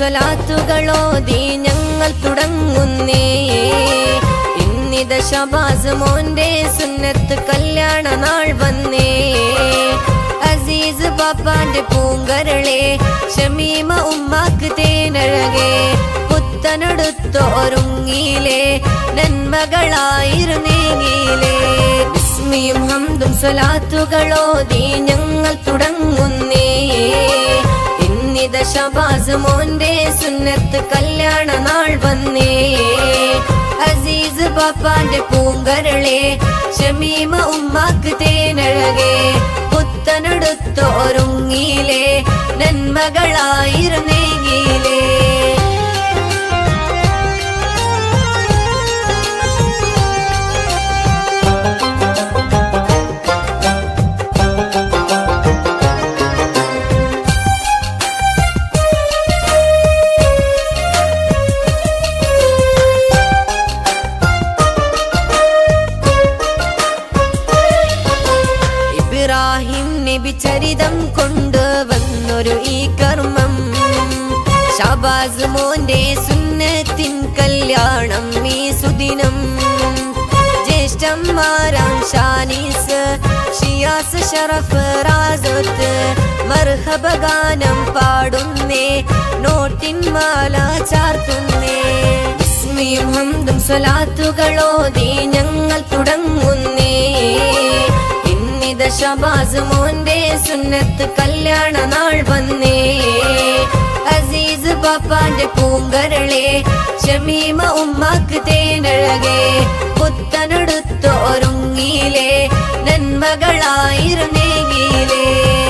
സ്വലാത്തുകളോതി ഞങ്ങൾ തുടങ്ങുന്നേ ഇന്നിത ഷബാസ് മോന്റെ സുന്നത്ത് കല്യാണ നാൾ വന്നേ അസീസ് പാപ്പാന്റെ പൂങ്കരളെ ഷമീമ ഉമ്മാക്ക് തേനഴകെ പുത്തനടുത്തോരുങ്ങിയിലെ നന്മകളായിരുന്നേങ്ങിയിലെ വിസ്മിയും ഹംദും സ്വലാത്തുകളോതി ഞങ്ങൾ തുടങ്ങുന്നേ ഇന്നിത ഷബാസ് മോന്റെ സുന്നത്ത് കല്യാണ നാൾ വന്നേ അസീസ് പാപ്പാന്റെ പൂങ്കരളെ ഷമീമ ഉമ്മാക്ക് തേനഴകെ പുത്തനടുത്തോരുങ്ങിയിലെ നന്മകളായിരുന്നേങ്ങിയിലേ ഇബ്രാഹിം നബി ചരിതം കൊണ്ടുവന്നൊരു ഈ കർമ്മം ഷാബാസ് മോന്റെ സുന്നത്തിൻ കല്യാണം ഈ സുദിനം ജ്യേഷ്ഠന്മാരാം ഷാനീസ് ഷിയാസ് ഷറഫ് റാസത്ത് മർഹബ ഗാനം പാടുന്നേ നോട്ടിൻ മാല ചാർത്തുന്നേ വിസ്മയും ഹംദും സ്വലാത്തുകളോതി ഞങ്ങൾ തുടങ്ങുന്നേ ഇന്നിത ഷബാസ് മോന്റെ സുന്നത്ത് കല്യാണ നാൾ വന്നേ അസീസ് പാപ്പാന്റെ പൂങ്കരളെ ഷമീമ ഉമ്മാക്ക് തേനഴകെ പുത്തനെടുത്തോരുങ്ങിയിലെ നന്മകളായിരുന്നേകിയിലേ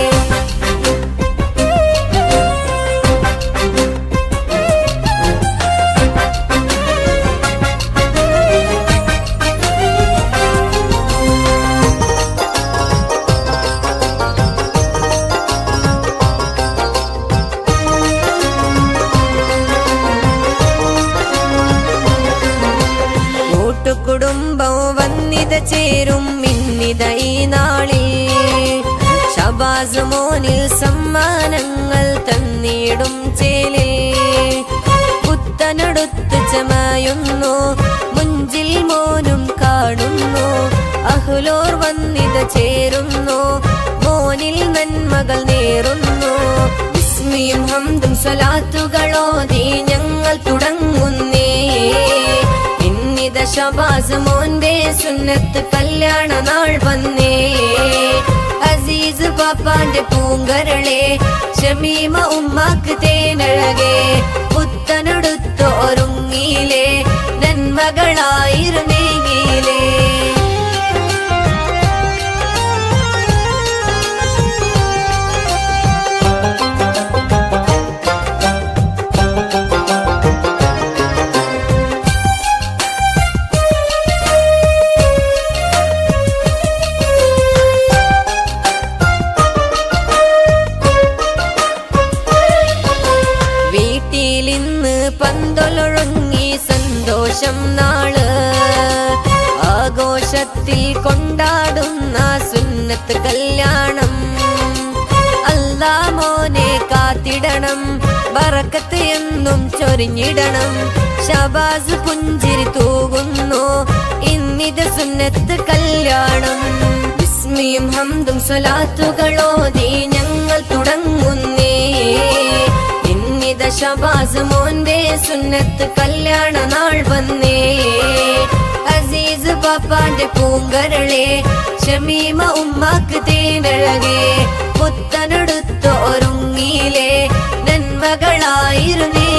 കൂട്ടുകുടുംബവും വന്നിത ചേരും ഇന്നിത ഈ നാളിൽ ഷബാസ് മോനിൽ സമ്മാനങ്ങൾ തന്നിടും ചേലിൽ പുത്തനടുത്ത് ചമയുന്നു മുഞ്ചിൽ മോനും കാണുന്നു അഹുലോർ വന്നിത ചേരുന്നു മോനിൽ നന്മകൾ നേരുന്നു വിസ്മിയും ഹംദും സ്വലാത്തുകളോതി ഞങ്ങൾ തുടങ്ങുന്നേ ഇന്നിത ഷബാസ് മോന്റെ സുന്നത്ത് കല്യാണ നാൾ വന്നേ അസീസ് പാപ്പാന്റെ പൂങ്കരളെ ഷമീമ ഉമ്മാക്ക് തേനഴകെ പുത്തനെടുത്തോരുങ്ങിയിലെ നന്മകളായിരുന്നേകിയിലേ വീട്ടിലിന്ന് പന്തലൊഴുങ്ങി സന്തോഷം നാള് ആഘോഷത്തിൽ കൊണ്ടാടുന്ന സുന്നത്ത് കല്യാണം അല്ലാ മോനെ കാത്തിടണം ബറക്കത്ത് എന്നും ചൊരിഞ്ഞിടണം ഷബാസ് പുഞ്ചിരി തൂകുന്നു ഇന്നിത് സുന്നത്ത് കല്യാണം വിസ്മിയും ഹംദും സ്വലാത്തുകളോതി ഞങ്ങൾ തുടങ്ങുന്നേ ഇന്നിത ഷബാസ് മോന്റെ സുന്നത്ത് കല്യാണ നാൾ വന്നേ അസീസ് പാപ്പാന്റെ പൂങ്കരളെ ഷമീമ ഉമ്മാക്ക് തേനഴകെ പുത്തനെടുത്തോരുങ്ങിയിലെ നന്മകളായിരുന്നേ